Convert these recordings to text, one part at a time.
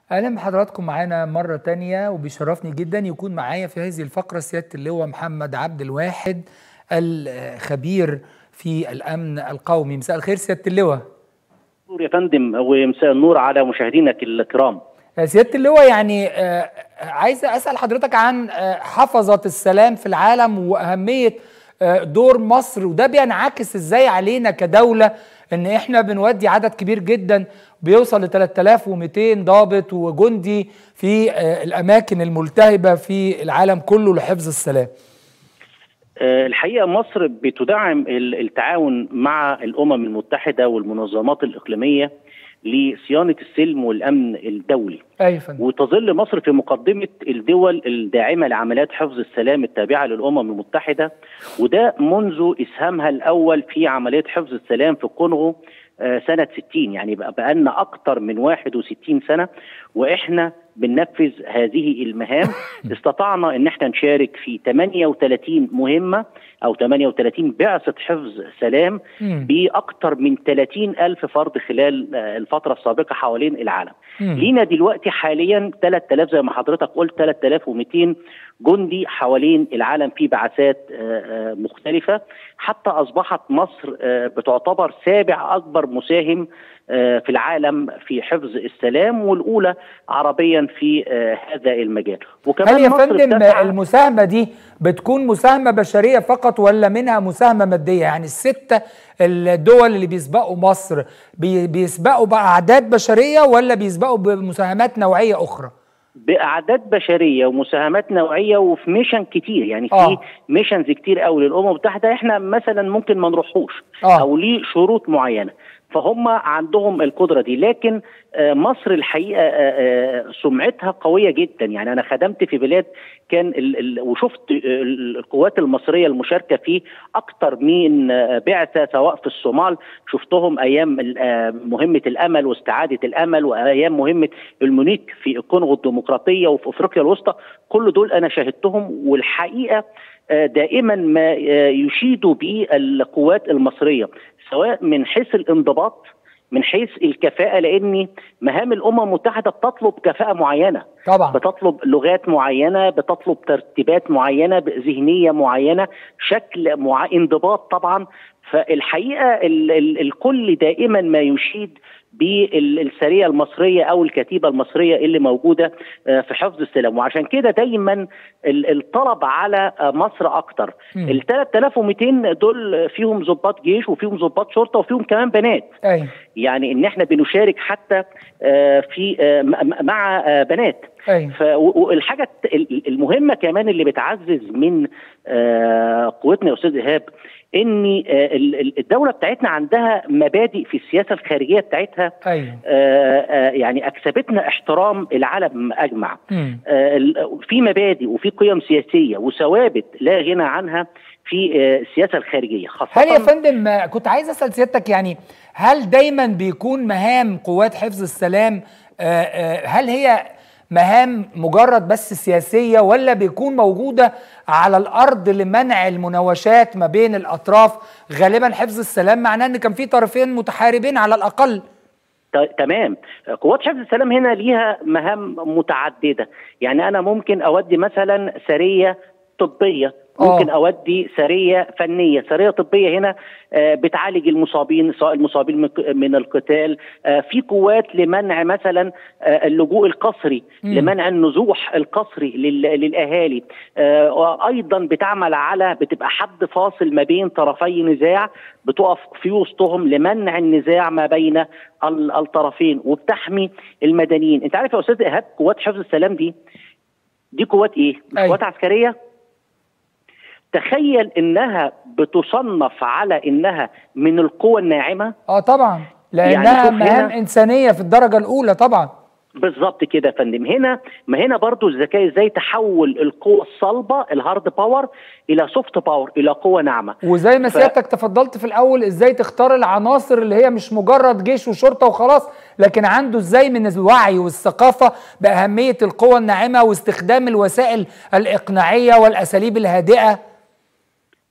اهلا بحضراتكم معانا مره تانية وبيشرفني جدا يكون معايا في هذه الفقره سياده اللواء محمد عبد الواحد الخبير في الامن القومي مساء الخير سياده اللواء نور يا فندم ومساء النور على مشاهدينك الكرام سياده اللواء يعني آه، عايز اسال حضرتك عن آه، حفظه السلام في العالم واهميه آه، دور مصر وده بينعكس ازاي علينا كدوله ان احنا بنودي عدد كبير جدا بيوصل ل 3200 ضابط وجندي في آه، الاماكن الملتهبه في العالم كله لحفظ السلام آه، الحقيقه مصر بتدعم ال- التعاون مع الامم المتحده والمنظمات الاقليميه لصيانه السلم والامن الدولي ايوه يا فندم وتظل مصر في مقدمه الدول الداعمه لعمليات حفظ السلام التابعه للامم المتحده وده منذ اسهامها الاول في عمليه حفظ السلام في الكونغو آه، سنه 60 يعني بقى بقالنا اكتر من 61 سنه واحنا بننفذ هذه المهام استطعنا ان احنا نشارك في 38 مهمه او 38 بعثه حفظ سلام مم. باكثر من 30 الف فرد خلال آه، الفتره السابقه حوالين العالم مم. لينا دلوقتي حاليا 3000 زي ما حضرتك قلت 3200 جندي حوالين العالم في بعثات آه، آه، مختلفه حتى اصبحت مصر آه، بتعتبر سابع اكبر مساهم آه، في العالم في حفظ السلام والاولى عربيا في آه، هذا المجال وكمان هل يا مصر فندم بتسعى- المساهمه دي بتكون مساهمه بشريه فقط ولا منها مساهمه ماديه يعني السته الدول اللي بيسبقوا مصر بي- بيسبقوا باعداد بشريه ولا بيسبقوا بمساهمات نوعيه اخرى باعداد بشريه ومساهمات نوعيه وفي ميشن كتير يعني في آه. ميشنز كتير قوي للامم المتحده احنا مثلا ممكن ما نروحوش آه. او ليه شروط معينه فهم عندهم القدره دي لكن آه، مصر الحقيقه آه، آه، سمعتها قويه جدا يعني انا خدمت في بلاد كان ال ال وشفت ال- القوات المصريه المشاركه فيه اكتر من آه، بعثه سواء في الصومال شفتهم ايام ال- آه، مهمه الامل واستعاده الامل وايام مهمه المونيك في الكونغو الديمقراطيه وفي افريقيا الوسطى كل دول انا شاهدتهم والحقيقه آه، دائما ما آه، يشيد به القوات المصريه سواء من حيث الانضباط من حيث الكفاءه لان مهام الامم المتحده بتطلب كفاءه معينه طبعا بتطلب لغات معينه بتطلب ترتيبات معينه ذهنيه معينه شكل مع انضباط طبعا فالحقيقه ال ال الكل دائما ما يشيد بالسريه المصريه او الكتيبه المصريه اللي موجوده آه، في حفظ السلام وعشان كده دايما ال- الطلب على آه، مصر اكتر مم. ال 3200 دول فيهم ضباط جيش وفيهم ضباط شرطه وفيهم كمان بنات ايوه يعني ان احنا بنشارك حتى آه، في آه، م- م- مع آه، بنات ايوه ف- و- والحاجه الت- ال- المهمه كمان اللي بتعزز من آه، قوتنا يا استاذ ايهاب ان آه، ال- ال- الدوله بتاعتنا عندها مبادئ في السياسه الخارجيه بتاعتها ايوه آه، آه، يعني اكسبتنا احترام العالم اجمع مم. آه، ال- في مبادئ وفي قيم سياسيه وثوابت لا غنى عنها في آه، السياسه الخارجيه خاصه هل يا فندم آه، كنت عايز اسال سيادتك يعني هل دايما بيكون مهام قوات حفظ السلام آه، آه، هل هي مهام مجرد بس سياسيه ولا بيكون موجوده على الارض لمنع المناوشات ما بين الاطراف غالبا حفظ السلام معناه ان كان في طرفين متحاربين على الاقل ت- تمام قوات حفظ السلام هنا ليها مهام متعدده يعني انا ممكن اودي مثلا سريه طبيه ممكن آه. اودي سريه فنيه سريه طبيه هنا آه، بتعالج المصابين سواء المصابين من- من القتال آه، في قوات لمنع مثلا آه، اللجوء القسري مم. لمنع النزوح القسري لل- للاهالي آه، ايضا بتعمل على بتبقى حد فاصل ما بين طرفي نزاع بتقف في وسطهم لمنع النزاع ما بين ال- الطرفين وبتحمي المدنيين انت عارف يا استاذ ايهاب قوات حفظ السلام دي دي قوات ايه مش أيوة. قوات عسكريه تخيل انها بتصنف على انها من القوى الناعمه اه طبعا لانها يعني شوف مهام هنا- انسانيه في الدرجه الاولى طبعا بالظبط كده يا فندم هنا ما هنا برضو الذكاء ازاي تحول القوه الصلبه الهارد باور الى سوفت باور الى قوه ناعمه وزي ما ف- سيادتك تفضلت في الاول ازاي تختار العناصر اللي هي مش مجرد جيش وشرطه وخلاص لكن عنده ازاي من الوعي والثقافه باهميه القوى الناعمه واستخدام الوسائل الاقناعيه والاساليب الهادئه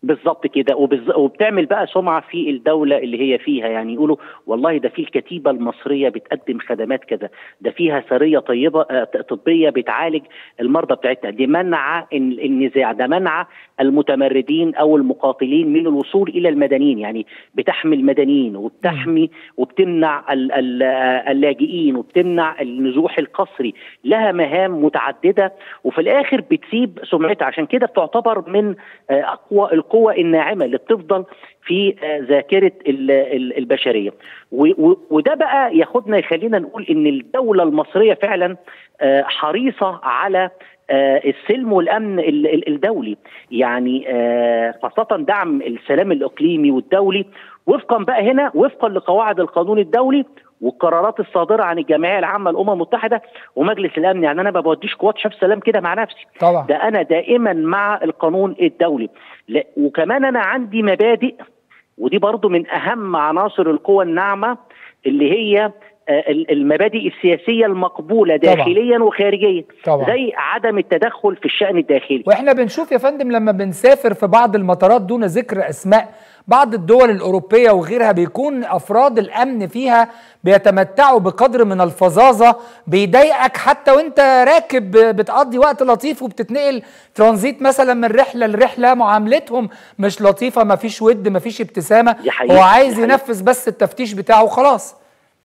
بالظبط كده وبز... وبتعمل بقى سمعه في الدوله اللي هي فيها يعني يقولوا والله ده في الكتيبه المصريه بتقدم خدمات كذا ده فيها سريه طيبه آه، طبيه بتعالج المرضى بتاعتها دي منع النزاع ده منع المتمردين او المقاتلين من الوصول الى المدنيين يعني بتحمي المدنيين وبتحمي وبتمنع اللاجئين وبتمنع النزوح القسري لها مهام متعدده وفي الاخر بتسيب سمعتها عشان كده بتعتبر من اقوى القوى الناعمه اللي بتفضل في ذاكره البشريه وده بقى ياخدنا يخلينا نقول ان الدوله المصريه فعلا حريصه على السلم والامن الدولي يعني خاصه دعم السلام الاقليمي والدولي وفقا بقى هنا وفقا لقواعد القانون الدولي والقرارات الصادره عن الجمعيه العامه للامم المتحده ومجلس الامن يعني انا ما بوديش قوات حفظ سلام كده مع نفسي طبعا ده انا دائما مع القانون الدولي لا وكمان انا عندي مبادئ ودي برضو من اهم عناصر القوى الناعمه اللي هي المبادئ السياسيه المقبوله داخليا طبعا. وخارجيا طبعا. زي عدم التدخل في الشان الداخلي واحنا بنشوف يا فندم لما بنسافر في بعض المطارات دون ذكر اسماء بعض الدول الأوروبية وغيرها بيكون أفراد الأمن فيها بيتمتعوا بقدر من الفظاظة بيضايقك حتى وانت راكب بتقضي وقت لطيف وبتتنقل ترانزيت مثلا من رحلة لرحلة معاملتهم مش لطيفة مفيش ود مفيش ابتسامة هو عايز ينفذ بس التفتيش بتاعه وخلاص